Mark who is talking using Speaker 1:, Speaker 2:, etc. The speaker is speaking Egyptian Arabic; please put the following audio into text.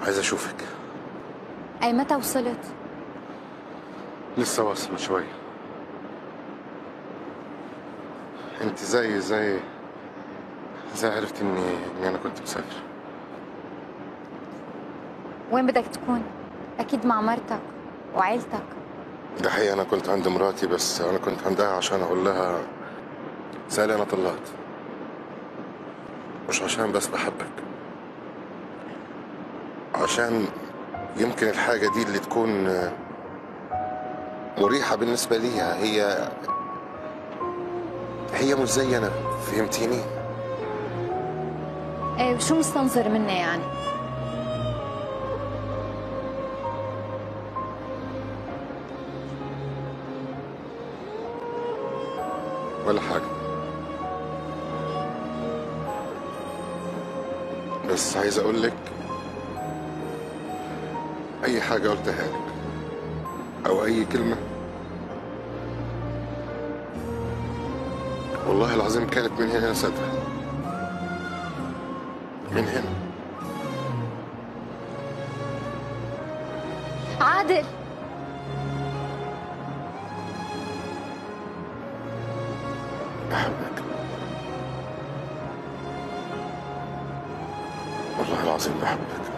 Speaker 1: عايز اشوفك
Speaker 2: أي متى وصلت؟
Speaker 1: لسه واصل من شويه انت زي زي زي عرفت اني اني انا كنت مسافر
Speaker 2: وين بدك تكون؟ أكيد مع مرتك وعيلتك
Speaker 1: ده حقيقة أنا كنت عند مراتي بس أنا كنت عندها عشان أقول لها سالي أنا طلعت مش عشان بس بحبك عشان يمكن الحاجة دي اللي تكون مريحة بالنسبة ليها هي هي مش زي أنا فهمتيني؟
Speaker 2: إيه شو مستنظر مني يعني؟
Speaker 1: ولا حاجة بس عايز أقول لك أي حاجة قلتها لك أو أي كلمة والله العظيم كانت من هنا صدق من هنا
Speaker 2: عادل
Speaker 1: بحبك والله العظيم بحبك